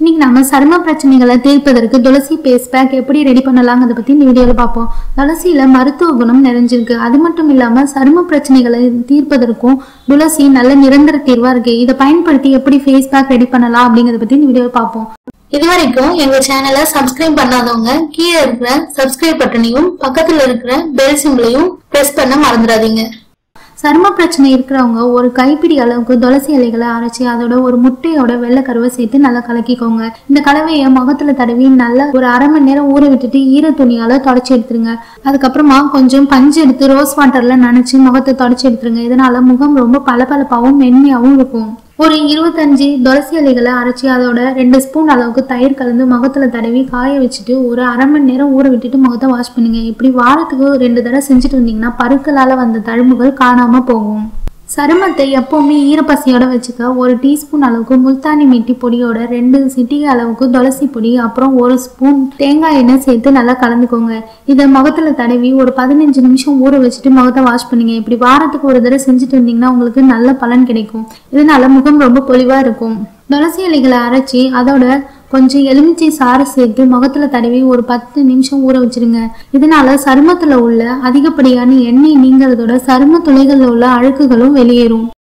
இன்னைக்கு நம்ம சரும பிரச்சனைகளை தீர்ப்பதற்கு துளசி பேஸ்ட் பேக் எப்படி ரெடி பண்ணலாங்கிறத பத்தி இந்த வீடியோல பார்ப்போம் துளசியில மருத்துவ குணம் நிறைஞ்சிருக்கு அது மட்டும் இல்லாம சரும பிரச்சனைகளை தீர்ப்பதற்கும் துளசி நல்ல நிரந்தர தீர்வா இருக்கு இதை பயன்படுத்தி எப்படி ஃபேஸ் பேக் ரெடி பண்ணலாம் அப்படிங்கறத பத்தி இந்த வீடியோல பார்ப்போம் இது வரைக்கும் எங்க சேனலை சப்ஸ்கிரைப் பண்ணாதவங்க கீழே இருக்கிற சப்ஸ்கிரைப் பட்டனையும் பக்கத்துல இருக்கிற பெல் சிம்பிளையும் பிரஸ் பண்ண மறந்துடாதீங்க சரும பிரச்சனை இருக்கிறவங்க ஒரு கைப்பிடி அளவுக்கு துளசி இலைகளை அரைச்சி அதோட ஒரு முட்டையோட வெள்ளை கருவை சேர்த்து நல்லா கலக்கிக்கோங்க இந்த கலவையை முகத்துல தடவி நல்லா ஒரு அரை மணி நேரம் ஊற விட்டுட்டு ஈர துணியால தொடச்சி எடுத்துருங்க அதுக்கப்புறமா கொஞ்சம் பஞ்சு எடுத்து ரோஸ் வாட்டர்ல நனைச்சு முகத்தை தொடச்சி எடுத்துருங்க இதனால முகம் ரொம்ப பளபளப்பாகவும் மென்மையாகவும் இருக்கும் ஒரு இருபத்தஞ்சு துளசி இலைகளை அரைச்சி அதோட ரெண்டு ஸ்பூன் அளவுக்கு தயிர் கலந்து முகத்துல தடவி காய வச்சுட்டு ஒரு அரை மணி நேரம் ஊற விட்டுட்டு முகத்தை வாஷ் பண்ணுங்க இப்படி வாரத்துக்கு ரெண்டு தடவை செஞ்சுட்டு வந்தீங்கன்னா பருக்களால வந்த தழும்புகள் காணாம போகும் சருமத்தை எப்பவுமே ஈரப்பசியோட வச்சுக்க ஒரு டீஸ்பூன் அளவுக்கு முல்தானி மீட்டி பொடியோட ரெண்டு சிட்டிகை அளவுக்கு துளசி பொடி அப்புறம் ஒரு ஸ்பூன் தேங்காய் எண்ணெய் சேர்த்து நல்லா கலந்துக்கோங்க இதை முகத்துல தடவி ஒரு பதினஞ்சு நிமிஷம் ஊற வச்சுட்டு முகத்தை வாஷ் பண்ணுங்க இப்படி வாரத்துக்கு ஒரு தடவை செஞ்சுட்டு வந்தீங்கன்னா உங்களுக்கு நல்ல பலன் கிடைக்கும் இதனால முகம் ரொம்ப பொலிவா இருக்கும் துளசி இலைகளை அரைச்சி அதோட கொஞ்சம் எலுமிச்சை சாறு சேர்த்து முகத்துல தடவி ஒரு பத்து நிமிஷம் ஊற வச்சிருங்க இதனால சருமத்துல உள்ள அதிகப்படியான எண்ணெய் நீங்கிறதோட சரும துளைகள்ல உள்ள அழுக்குகளும் வெளியேறும்